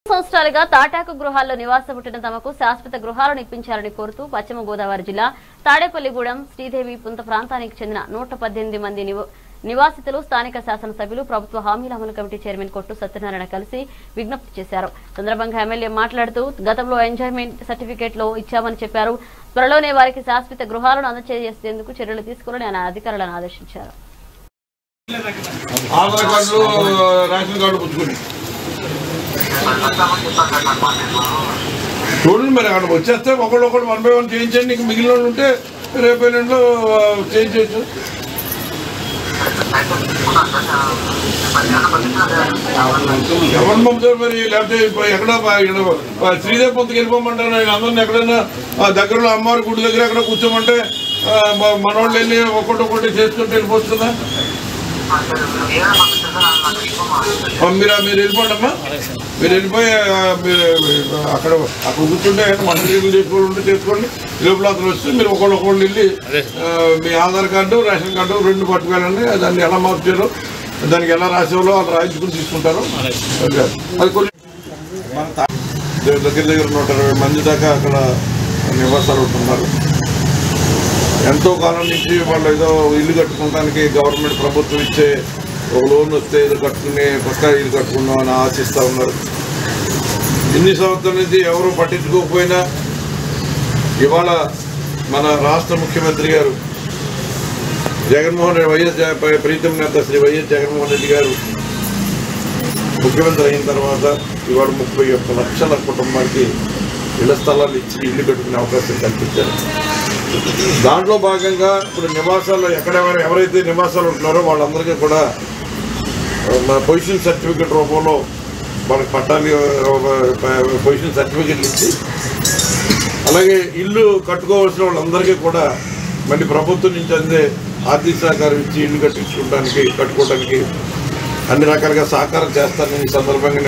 సంవత్సరాలుగా తాటాకు గృహాల్లో నివాసం ఉంటున్న తమకు శాశ్వత గృహాలను ఇప్పించాలని కోరుతూ పశ్చిమ గోదావరి జిల్లా తాడేపల్లిగూడెం శ్రీదేవి పుంత ప్రాంతానికి చెందిన నూట పద్దెనిమిది మంది నివ- నివాసితులు స్థానిక శాసనసభ్యులు ప్రభుత్వ హామీల అమలు కమిటీ చైర్మన్ కొట్టు సత్యనారాయణ కలిసి విజ్ఞప్తి చేశారు సందర్భంగా ఎమ్మెల్యే మాట్లాడుతూ గతంలో ఎంజాయ్మెంట్ సర్టిఫికేట్ లో ఇచ్చామని చెప్పారు త్వరలోనే వారికి శాశ్వత గృహాలను అందజేసేందుకు చర్యలు తీసుకోవాలని ఆయన అధికారులను ఆదేశించారు ఆధార్ కార్డు రేషన్ కార్డు పుచ్చుకుని చూడండి మరి అక్కడ వచ్చేస్తే ఒకళ్ళు ఒకళ్ళు వన్ బై వన్ చేయించండి నీకు మిగిలిన వాళ్ళు ఉంటే రేపు ఎల్లుండిలో చేయించవచ్చు ఎవరిని పంపుతారు మరి లేకపోతే ఇప్పుడు ఎక్కడ ఇక్కడ శ్రీదేవి పొంతకి వెళ్ళిపోమంటారు నేను అందరిని ఎక్కడైనా ఆ దగ్గరలో అమ్మవారి గుడి దగ్గర ఎక్కడ కూర్చోమంటే ఆ, మ- మనోళ్ళు వెళ్ళి ఒకటి ఒకటి చేసుకుంటూ వెళ్ళిపోతుందా ఆ, మీరు మీరు వెళ్ళిపోండి అమ్మా మీరు వెళ్ళిపోయి ఆ, మీరు అక్కడ అక్కడ కూర్చుంటే మంచి నీళ్ళు చేసుకోవాలంటే చేసుకోండి లోపల అతను వస్తే మీరు ఒకళ్ళు ఒకళ్ళు వెళ్ళి ఆ, మీ ఆధార్ కార్డు రేషన్ కార్డు రెండు పట్టుకెళ్ళండి దాన్ని ఎలా మార్చారో దానికి ఎలా రాసేవాలో వాళ్ళు రాయించుకుని తీసుకుంటారు ఓకే. అది కొంచెం మన తా- దగ్గర దగ్గర నూట ఇరవై మంది దాకా అక్కడ నివాసాలు ఉంటున్నారు ఎంతో కాలం నుంచి వాళ్ళు ఏదో ఇల్లు కట్టుకోవడానికి గవర్నమెంట్ ప్రభుత్వం ఇచ్చే ఒక లోన్ వస్తే ఏదో కట్టుకుని పక్కా ఇల్లు కట్టుకుందాం అని ఆశిస్తూ ఉన్నారు ఇన్ని సంవత్సరాల నుంచి ఎవరు పట్టించుకోకపోయినా ఇవాళ మన రాష్ట్ర ముఖ్యమంత్రి గారు జగన్మోహన్ రెడ్డి వైఎస్ జ- ప్రీతం నేత శ్రీ వైఎస్ జగన్మోహన్ రెడ్డి గారు ముఖ్యమంత్రి అయిన తర్వాత ఇవాళ ముప్పై ఒక్క లక్షల కుటుంబానికి ఇళ్ల స్థలాలు ఇచ్చి ఇల్లు కట్టుకునే అవకాశం కల్పించారు దాంట్లో భాగంగా ఇప్పుడు నివాసాల్లో ఎక్కడెవరు ఎవరైతే నివాసాలు ఉంటున్నారో వాళ్ళందరికీ కూడా ఆ, మన పొజిషన్ సర్టిఫికెట్ రూపంలో వాళ్ళకి పట్టాలి పొజిషన్ సర్టిఫికెట్లు ఇచ్చి అలాగే ఇల్లు కట్టుకోవాల్సిన వాళ్ళందరికీ కూడా మళ్ళీ ప్రభుత్వం నుంచి అందే ఆర్థిక సహకారం ఇచ్చి ఇల్లు కట్టించుకోవడానికి కట్టుకోవడానికి అన్ని రకాలుగా సహకారం చేస్తారని ఈ సందర్భంగా